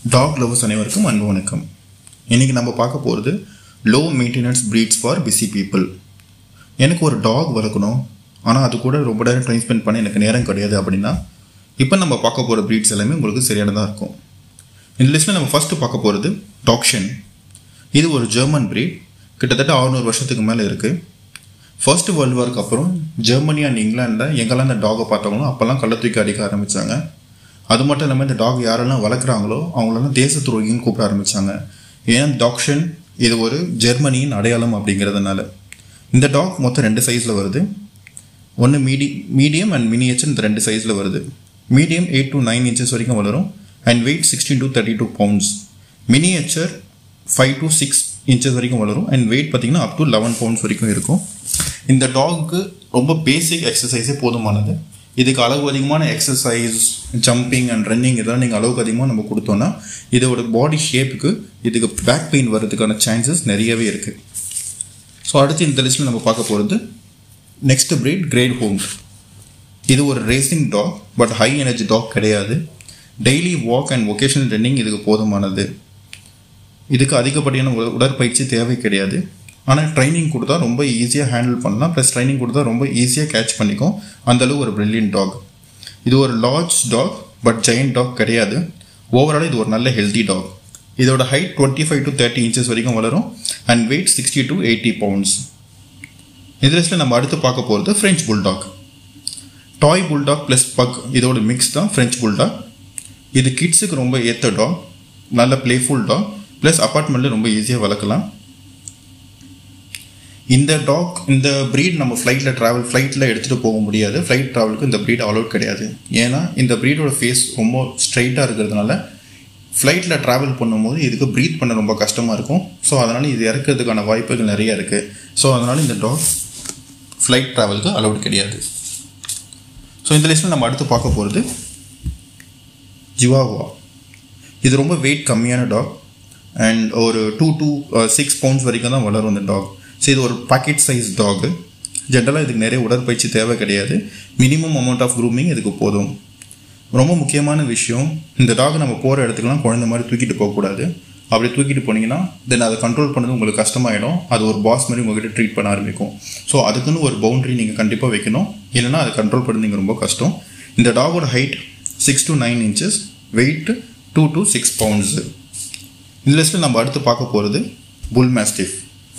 talk lovers அனைவருக்கும் அன்பு வணக்கம் இன்றைக்கி நம்ம பார்க்க போகிறது low maintenance breeds for busy people எனக்கு ஒரு டாக் வளர்க்கணும் ஆனால் அது கூட ரொம்ப நேரம் டைம் ஸ்பெண்ட் பண்ண எனக்கு நேரம் கிடையாது அப்படின்னா இப்போ நம்ம பார்க்க போகிற ப்ரீட்ஸ் எல்லாமே உங்களுக்கு சரியானதாக இருக்கும் இந்த லிஸ்ட்டில் நம்ம ஃபஸ்ட்டு பார்க்க போகிறது டாக்ஷன் இது ஒரு ஜெர்மன் ப்ரீட் கிட்டத்தட்ட 600 வருஷத்துக்கு மேலே இருக்குது ஃபர்ஸ்ட் வேர்ல்டு வார்க்கு அப்புறம் ஜெர்மனி அண்ட் இங்கிலாண்டில் எங்கெல்லாம் இந்த டாகை பார்த்தாங்களோ அப்போல்லாம் கள்ள தூக்கி அடிக்க ஆரம்பித்தாங்க அது மட்டும் இல்லாமல் இந்த டாக் யாரெல்லாம் வளர்க்குறாங்களோ அவங்களெல்லாம் தேச துரோகின்னு கூப்பிட ஆரம்பித்தாங்க ஏன்னா டாக்ஷன் இது ஒரு ஜெர்மனியின் அடையாளம் அப்படிங்கிறதுனால இந்த டாக் மொத்தம் ரெண்டு சைஸில் வருது ஒன்று மீடி மீடியம் அண்ட் மினியேச்சர் இந்த ரெண்டு சைஸில் வருது medium eight to nine inches வரைக்கும் வளரும் and weight sixteen to thirty two pounds miniature five to six inches வரைக்கும் வளரும் அண்ட் வெயிட் பார்த்தீங்கன்னா அப் டு லெவன் பவுண்ட்ஸ் வரைக்கும் இருக்கும் இந்த டாகுக்கு ரொம்ப பேசிக் எக்ஸசைஸே போதுமானது இதுக்கு அளவு அதிகமான எக்ஸசைஸ் ஜம்பிங் அண்ட் ரன்னிங் இதெல்லாம் நீங்கள் அளவுக்கு அதிகமாக நம்ம கொடுத்தோன்னா இதோட பாடி ஷேப்புக்கு இதுக்கு பேக் பெயின் வர்றதுக்கான சான்சஸ் நிறையவே இருக்குது ஸோ அடுத்து இந்த லிஸ்ட்டில் நம்ம பார்க்க போகிறது நெக்ஸ்ட் breed கிரேட் ஹோம் இது ஒரு racing dog but high energy dog கிடையாது daily walk and occasional running இதுக்கு போதுமானது இதுக்கு அதிகப்படியான உட- உடற்பயிற்சி தேவை கிடையாது ஆனால் ட்ரைனிங் கொடுத்தா ரொம்ப ஈஸியாக ஹேண்டில் பண்ணலாம் ப்ளஸ் ட்ரைனிங் கொடுத்தா ரொம்ப ஈஸியாக கேட்ச் பண்ணிக்கும் அந்தளவு ஒரு brilliant டாக் இது ஒரு large dog but giant dog கிடையாது ஓவரால் இது ஒரு நல்ல ஹெல்தி டாக் இதோட height twenty five to thirty inches வரைக்கும் வளரும் and weight sixty to eighty pounds இதில் நம்ம அடுத்து பார்க்க போகிறது French bulldog toy bulldog plus pug இதோட மிக்ஸ் தான் ஃப்ரெஞ்ச் புல்டாக் இது கிட்ஸுக்கு ரொம்ப ஏற்ற டாக் நல்ல பிளேஃபுல் டாக் ப்ளஸ் அப்பார்ட்மெண்ட்டில் ரொம்ப ஈஸியாக வளர்க்கலாம் இந்த டாக் இந்த breed நம்ம ஃப்ளைட்டில் ட்ராவல் ஃப்ளைட்டில் எடுத்துகிட்டு போக முடியாது ஃப்ளைட் ட்ராவலுக்கு இந்த breed அலோட் கிடையாது ஏன்னா இந்த breedோட ஃபேஸ் ரொம்ப ஸ்ட்ரைட்டாக இருக்கிறதுனால ஃப்ளைட்டில் ட்ராவல் பண்ணும்போது இதுக்கு ப்ரீத் பண்ண ரொம்ப கஷ்டமாக இருக்கும் ஸோ அதனால் இது இறக்கிறதுக்கான வாய்ப்புகள் நிறைய இருக்குது ஸோ அதனால் இந்த டாக் ஃப்ளைட் ட்ராவலுக்கு அலோட் கிடையாது ஸோ இந்த லிஸ்ட்டில் நம்ம அடுத்து பார்க்க போகிறது ஜிவாவா இது ரொம்ப வெயிட் கம்மியான டாக் அண்ட் ஒரு டூ டூ சிக்ஸ் பவுண்ட்ஸ் வரைக்கும் தான் வளரும் இந்த டாக் ஸோ இது ஒரு பாக்கெட் சைஸ் டாக் ஜென்ரலாக இதுக்கு நிறைய உடற்பயிற்சி தேவை கிடையாது மினிமம் அமௌண்ட் ஆஃப் க்ரூமிங் இதுக்கு போதும் ரொம்ப முக்கியமான விஷயம் இந்த டாக் நம்ம போகிற இடத்துக்குலாம் குழந்த மாதிரி தூக்கிட்டு போகக்கூடாது அப்படி தூக்கிட்டு போனீங்கன்னா தென் அதை கண்ட்ரோல் பண்ணது உங்களுக்கு கஷ்டமாயிடும் அது ஒரு பாஸ் மாதிரி உங்ககிட்ட ட்ரீட் பண்ண ஆரம்பிக்கும் ஸோ அதுக்குன்னு ஒரு பவுண்டரி நீங்கள் கண்டிப்பாக வைக்கணும் இல்லைன்னா அதை கண்ட்ரோல் பண்ணுறது ரொம்ப கஷ்டம் இந்த டாகோட height six to nine inches weight two to six pounds இந்த லிஸ்ட்டில் நம்ம அடுத்து பார்க்க போகிறது புல் மேஸ்டிஃப்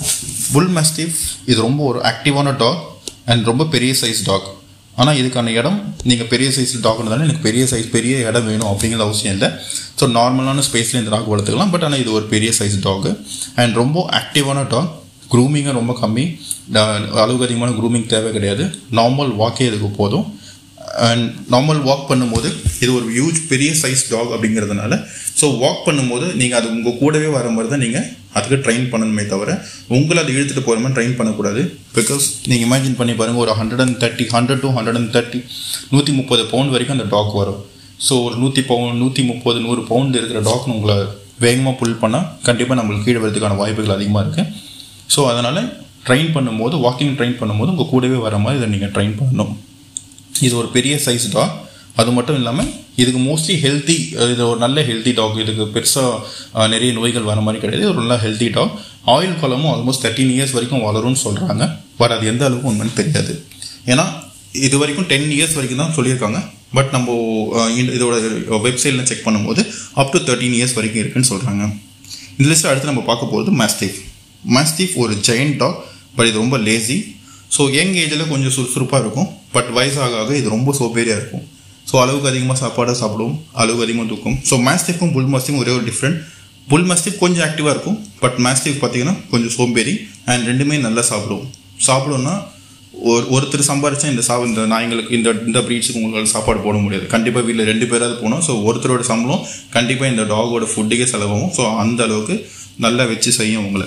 புல் மேஸ்டிஃப் இது ரொம்ப ஒரு ஆக்டிவான டாக் அண்ட் ரொம்ப பெரிய சைஸ் டாக் ஆனால் இதுக்கான இடம் நீங்கள் பெரிய சைஸ் டாக் இருந்தாலும் எனக்கு பெரிய சைஸ் பெரிய இடம் வேணும் அப்படிங்கிற அவசியம் இல்லை ஸோ நார்மலான ஸ்பேஸில் இந்த டாக் வளர்த்துக்கலாம் பட் ஆனால் இது ஒரு பெரிய சைஸ் டாக் அண்ட் ரொம்ப ஆக்டிவான டாக் க்ரூமிங்கும் ரொம்ப கம்மி ட- அளவுக்கு அதிகமான க்ரூமிங் தேவை கிடையாது நார்மல் வாக்கே இதுக்கு போதும் அண்ட் நார்மல் வாக் பண்ணும்போது இது ஒரு ஹியூஜ் பெரிய சைஸ் டாக் அப்படிங்கிறதுனால ஸோ வாக் பண்ணும்போது நீங்கள் அது உங்கள் கூடவே வர மாதிரி தான் நீங்கள் அதுக்கு ட்ரெயின் பண்ணணுமே தவிர உங்களை அதை இழுத்துட்டு போகிற மாதிரி ட்ரெயின் பண்ணக்கூடாது பிகாஸ் நீங்கள் இமேஜின் பண்ணி பாருங்கள் ஒரு hundred and thirty hundred to hundred and thirty நூற்றி முப்பது பவுண்ட் வரைக்கும் அந்த டாக் வரும் ஸோ ஒரு நூற்றி பவுண்ட் நூற்றி முப்பது நூறு பவுண்ட் இருக்கிற டாக் உங்களை வேகமாக புல் பண்ணால் கண்டிப்பாக நம்மளுக்கு கீழே வரதுக்கான வாய்ப்புகள் அதிகமாக இருக்குது ஸோ அதனால் ட்ரெயின் பண்ணும்போது வாக்கிங் ட்ரெயின் பண்ணும்போது உங்கள் கூடவே வர மாதிரி இதை நீங்கள் ட்ரெயின் பண்ணணும் இது ஒரு பெரிய சைஸ் டாக் அது மட்டும் இல்லாமல் இதுக்கு மோஸ்ட்லி ஹெல்த்தி இது ஒரு நல்ல ஹெல்த்தி டாக் இதுக்கு பெருசாக நிறைய நோய்கள் வர மாதிரி கிடையாது இது ஒரு நல்ல ஹெல்த்தி டாக் ஆயில் காலமும் ஆல்மோஸ்ட் தேர்ட்டின் இயர்ஸ் வரைக்கும் வளரும்னு சொல்கிறாங்க பட் அது எந்த அளவுக்கு உண்மைன்னு தெரியாது ஏன்னா இது வரைக்கும் டென் இயர்ஸ் வரைக்கும் தான் சொல்லியிருக்காங்க பட் நம்ம அஹ், இந்த- இதோட வெப்சைட்டில் செக் பண்ணும்போது அப் டு தேர்ட்டீன் இயர்ஸ் வரைக்கும் இருக்குன்னு சொல்கிறாங்க இந்த லிஸ்ட்டில் அடுத்து நம்ம பார்க்க போகிறது மாஸ்டிஃப் மாஸ்டிஃப் ஒரு ஜெயண்ட் டாக் பட் இது ரொம்ப லேசி ஸோ யங் ஏஜில் கொஞ்சம் சுறுசுறுப்பாக இருக்கும் பட் வயசாக ஆக இது ரொம்ப சோம்பேறியாக இருக்கும் ஸோ அளவுக்கு அதிகமாக சாப்பாடு சாப்பிடும் அளவுக்கு அதிகமாக தூக்கும் ஸோ மாஸ்டிஃப்க்கும் புல் மாஸ்டிஃப்க்கும் ஒரே ஒரு டிஃப்ரெண்ட் புல் மாஸ்டிஃப் கொஞ்சம் ஆக்டிவாக இருக்கும் பட் மாஸ்டிஃப் பார்த்தீங்கன்னா கொஞ்சம் சோம்பேறி அண்ட் ரெண்டுமே நல்லா சாப்பிடும் சாப்பிடும்னா ஒரு ஒருத்தர் சம்பாரிச்சா இந்த சா இந்த நாய்ங்களுக்கு இந்த இந்த ப்ரீட்ஸுக்கு உங்களுக்கு சாப்பாடு போட முடியாது கண்டிப்பாக வீட்டில் ரெண்டு பேராவது போகணும் ஸோ ஒருத்தரோட சம்பளம் கண்டிப்பாக இந்த டாகோட ஃபுட்டுக்கே செலவாகும் ஸோ அந்த அளவுக்கு நல்லா வச்சு செய்யும் உங்களை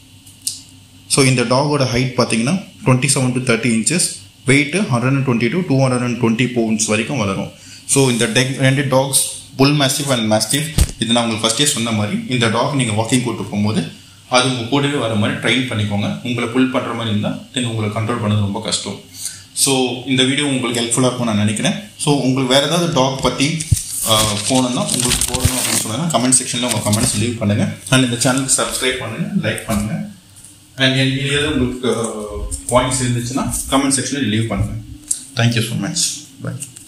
ஸோ இந்த டாகோட ஹைட் பார்த்தீங்கன்னா twenty seven to thirty inches weight hundred and twenty to two hundred and twenty pounds வரைக்கும் வளரும் ஸோ இந்த டெக் ரெண்டு dogs bullmastiff and mastiff இது நான் உங்களுக்கு ஃபஸ்ட்டே சொன்ன மாதிரி இந்த டாக் நீங்கள் வாக்கிங் கூட்டு போகும்போது அது உங்கள் கூடவே வர மாதிரி ட்ரெயின் பண்ணிக்கோங்க உங்களை புல் பண்ணுற மாதிரி இருந்தால் தென் உங்களை கண்ட்ரோல் பண்ணது ரொம்ப கஷ்டம் ஸோ இந்த வீடியோ உங்களுக்கு ஹெல்ப்ஃபுல்லாக இருக்கும்னு நான் நினைக்கிறேன் ஸோ உங்களுக்கு வேறு ஏதாவது டாக் பற்றி போகணும்னா உங்களுக்கு போடணும் அப்படின்னு சொன்னீங்கன்னா கமெண்ட் செக்ஷனில் உங்கள் கமெண்ட்ஸ் லீவ் பண்ணுங்கள் அண்ட் இந்த சேனலுக்கு சப்ஸ்கிரைப் பண்ணுங்கள் லைக் பண்ணுங்கள் அண்ட் என் ஏதாவது உங்களுக்கு பாயிண்ட்ஸ் இருந்துச்சுன்னா கமெண்ட் செக்ஷனில் லீவ் பண்ணுங்கள் தேங்க்யூ ஸோ மச் பை